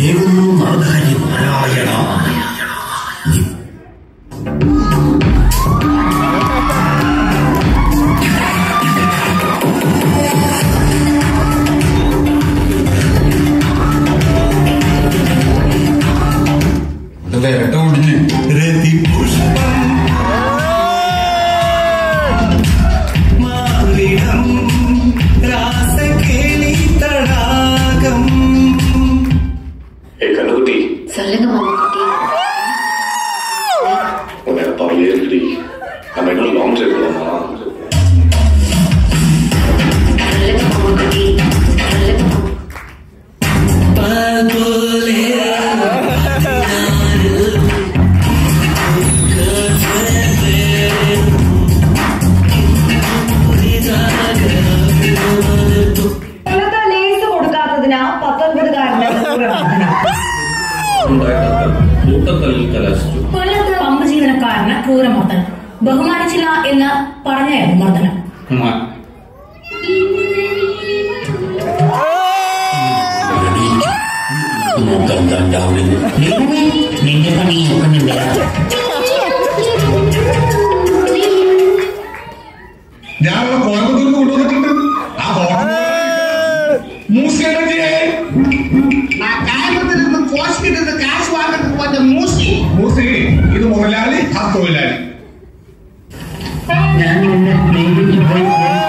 വേഗുന്നു നാഥാരി നാരായണ വിരട്ട ഒടിഞ്ഞ് രതിപുഷ്പം മാറിടം രാസകേളി തടാകം ஏ கண்ணுக்குட்டி சொல்லுங்க மாமாக்குட்டி உன்னை அப்பாவிலே இருக்குடி நம்ம இன்னும் லாங் ட்ரைவ் போலாமா சொல்லுங்க மாமாக்குட்டி சொல்லுங்க மாமா പതുലെ കൊല്ലത്തെ ലേസ് കൊടുക്കാത്തതിന് പത്തൊൻപതുകാരന്റെ ക്രൂരമർദ്ദനം കൂട്ടത്തല്ലിൽ കലാശിച്ചു കൊല്ലത്ത് പമ്പ് ജീവനക്കാരന് ക്രൂരമർദ്ദനം ബഹുമാനിച്ചില്ല എന്ന് പറഞ്ഞായിരുന്നു മർദ്ദനം നോക്കാൻ കണ്ടാവുന്നത് നിന്റെ പണി നോക്കുന്നുണ്ട് ഞാനുള്ള കോയമ്പത്തൂരിൽ കൊണ്ടുവന്നിട്ടുണ്ട് ആ ഹോട്ടൽ മൂസിയുടെ நான் காயம்பத்தில் இருந்து கோச்சிக்கிட்டு இருந்து காசு வாங்குறதுக்கு கொஞ்சம் மூசி മൂസി ഇത് മുതലാളി ആ തൊഴിലാളി ഞാൻ നിന്നെ സ്നേഹിച്ചു പോയി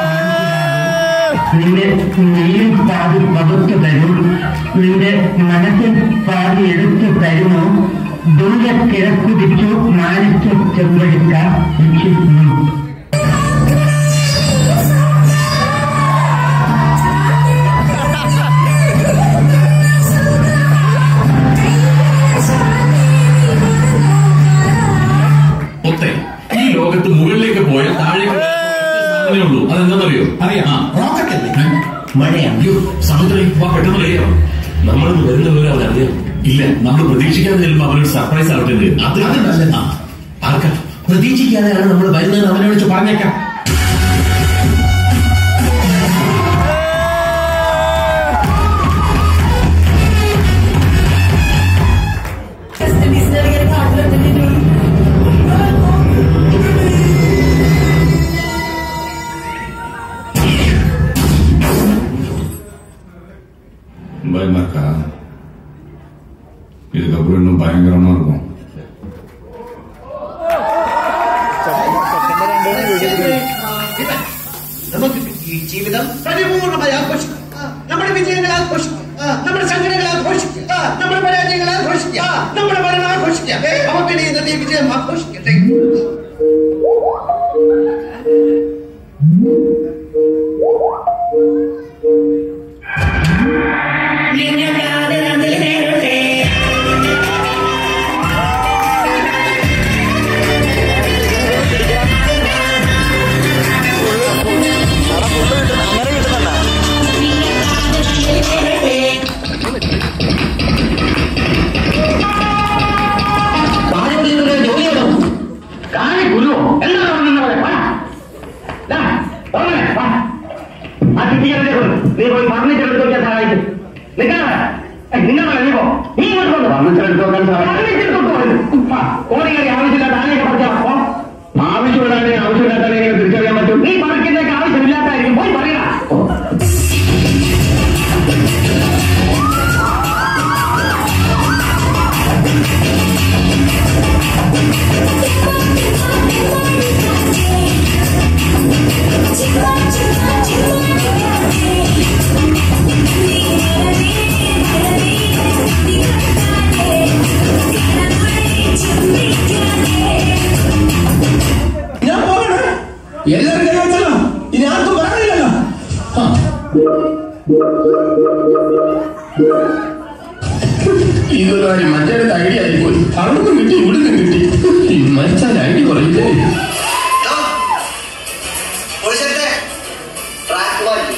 നിന്റെ നെയ്യും പാതി പകുത്തു തരും നിന്റെ മനസ്സിൽ പാതി എടുത്തു തരുമോ ദൂരെ കിഴക്കുതിച്ചു മാനിച്ചു ചെമ്പെടുക്ക രക്ഷിക്കുന്നു ഒത്തേ ഈ ലോകത്ത് മുകളിലേക്ക് പോയ താഴേക്ക് സാധനമേ ഉള്ളൂ അതെന്താണെന്നറിയോ അറിയാം ആ റോക്കറ്റ് അല്ലേ മഴയാണ് അയ്യോ സമുദ്രം വാ പെട്ടെന്ന് അറിയാം നമ്മളിന്ന് വരുന്ന വിവരം അവൻ അറിയാം ഇല്ല നമ്മൾ പ്രതീക്ഷിക്കാതെ ചെല്ലുമ്പോൾ അവനൊരു സർപ്രൈസ് ആവട്ടെ എന്ന്. അത് അത് നല്ലത്. ആ, ആർക്കാ പ്രതീക്ഷിക്കാതെയാണ് നമ്മൾ വരുന്നത് അവനെ വിളിച്ച് പറഞ്ഞേക്കാം பயமா இருக்கா இதுக்கப்புறம் இன்னும் பயங்கரமா இருக்கும் നമുക്ക് ഈ ജീവിതം പരിപൂർണമായി ആഘോഷിക്കാം ആ, നമ്മുടെ വിജയങ്ങൾ ആഘോഷിക്കാം ആ, നമ്മുടെ സംഘടനകൾ ആഘോഷിക്കാം ആ, നമ്മുടെ പരാജയങ്ങൾ ആഘോഷിക്കാം ആ, നമ്മുടെ മരണം ആഘോഷിക്കാം അവ പിന്നെ ഇന്നത്തെ ഈ വിജയം ആഘോഷിക്കട്ടെ കാലി ഗുരു എന്താ ആ ചിട്ടികളെ നീ പോയി ഫർണിച്ചർ എടുത്ത് നോക്കിയാൽ സഹായിക്കും നിങ്ങളെ നിങ്ങളെ നീ പോ നീ ഇങ്ങോട്ട് വന്നു ഫർണിച്ചർ എടുത്ത് നോക്കാൻ സഹായിക്കും കോടികളെ ആവശ്യമില്ലാത്ത ആരെയൊക്കെ പഠിച്ചാൽ ആവശ്യമില്ലാതെ ആവശ്യമില്ലാത്ത എങ്ങനെ തിരിച്ചറിയാൻ പറ്റും നീ പറിക്കുന്നതൊക്കെ ആവശ്യമില്ലാത്തായിരിക്കും പോയി പറയണ ഞാൻ പോകണേ എല്ലാവരും കൈവച്ചല്ലോ ഇനി ആർക്കും പറയാനില്ലല്ലോ ആ. ഇതൊരു മറ്റൊരു ഐഡിയ ആയിപ്പോയി അവിടുന്ന് കിട്ടി ഇവിടുന്ന് കിട്ടി ഈ മരിച്ചാൽ ഐഡിയ പറയില്ലേ പോലീസേ ട്രാക്ക് വാങ്ങി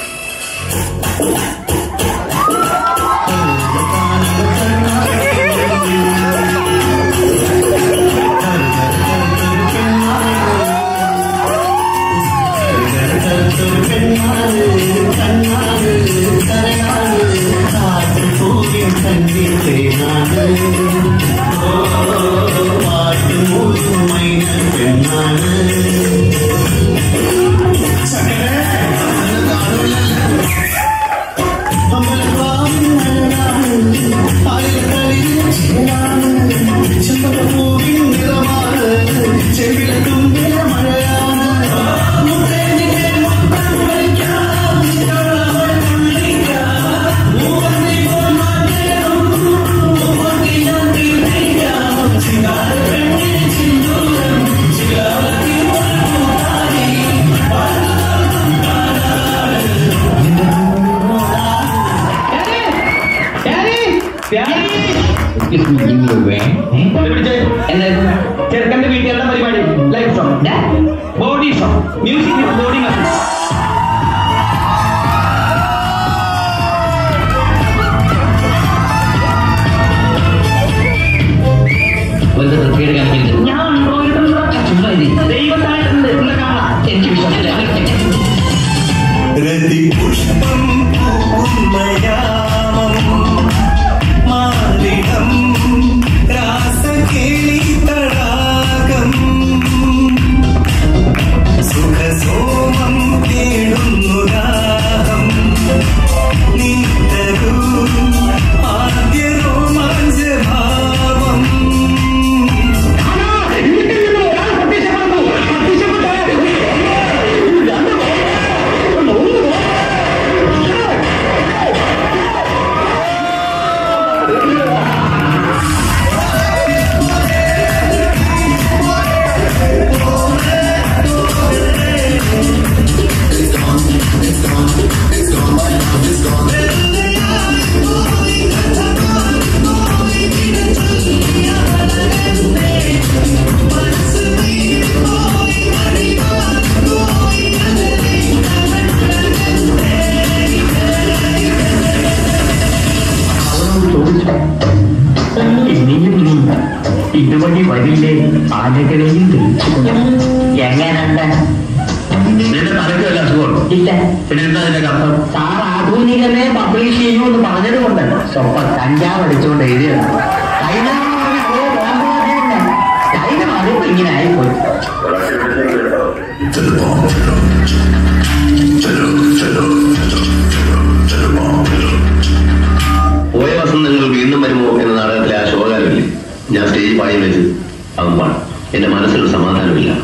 കണ്ണാട് കരയാട് കാറ്റുപോകും സംഗീതേ വൃത്തിയുടെ കാണിക്കരുത് ഞാൻ ചുമ്മാ ഇത് ദൈവത്തായിട്ടുണ്ട് ഇവിടെ കാണാം എനിക്ക് വിശ്വാസമില്ല രതിപുഷ്പം പൂമയാമം മാറിടം രാസകേളിതടാകം സുഖസോമം തേടുന്നു ദാഹം നീതരൂ ആദ്യ രോമാഞ്ചഭാവം ചോദിച്ചു ഇനിയും നീ ഇതുവഴി വഴിയിലെ ആനകളെയും വിളിച്ചു എങ്ങനെയുണ്ട് നിന്റെ തലയ്ക്കല്ല അസുഖം ഇല്ല പിന്നെ എന്താ അതിന്റെ അർത്ഥം സാർ ആധുനികമേ പബ്ലിഷ് ചെയ്യൂ എന്ന് പറഞ്ഞത് കൊണ്ടല്ല സ്വപ്പം കഞ്ചാവ് അടിച്ചുകൊണ്ട് എഴുതിയതാണ് ചൈന എന്ന് പറഞ്ഞ ഓ, ബോംബ് തന്നെ. ചൈന അതിപ്പോ ഇങ്ങനെ ആയിപ്പോയി പോയ വസന്തങ്ങൾ വീണ്ടും വരുമോ എന്ന നാടകത്തിലെ ആ ശോകാരമില്ലേ ഞാൻ സ്റ്റേജ് പാടി വെച്ച് അവൻ പാടും എന്റെ മനസ്സിലൊരു സമാധാനമില്ല